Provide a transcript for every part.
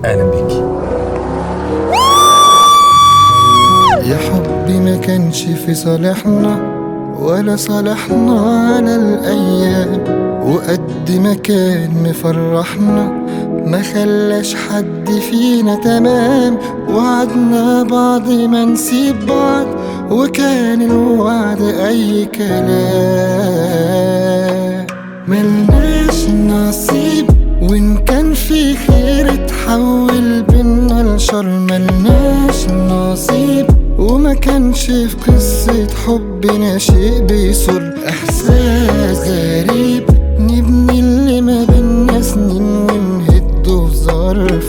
اهلا بيكي يا حبي ما كانش في صالحنا ولا صالحنا على الأيام وقد ما كان مفرحنا ما خلاش حد فينا تمام وعدنا بعض ما نسيب بعض وكان الوعد أي كلام ملناش نصيب وإن كان في خير اتحول بينا لشر ملناش نصيب وما كانش في قصة حبنا شيء بيسر إحساس غريب نبني اللي ما بينا سنين ونهده في ظرف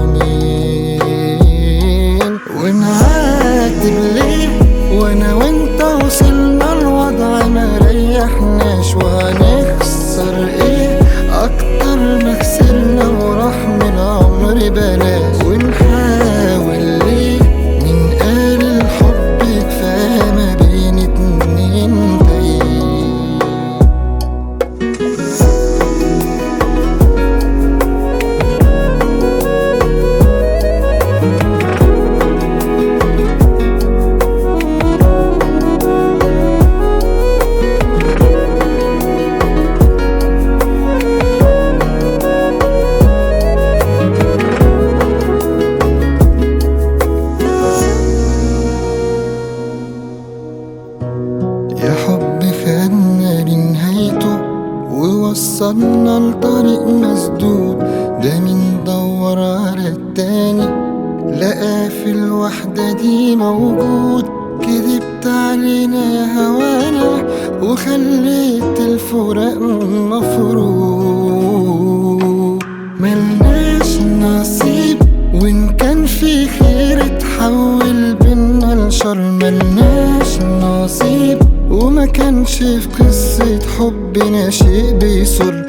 يومين ونعاتب ليه وانا وانت وصلنا الوضع ما ريحناش وهنخسر ايه اكتر ما خسرنا وراح من العمر بلاش ونحاول ليه من قال الحب كفايه ما بين اتنين تايه يا حب خدنا لنهايته ووصلنا لطريق مسدود ده مين دور على التاني لقى في الوحدة دي موجود كذبت علينا يا هوانا وخليت الفراق مفروض ملناش نصيب وإن كان في خير اتحول بينا لشر ملناش نصيب وما كانش في قصة حبنا شيء بيسر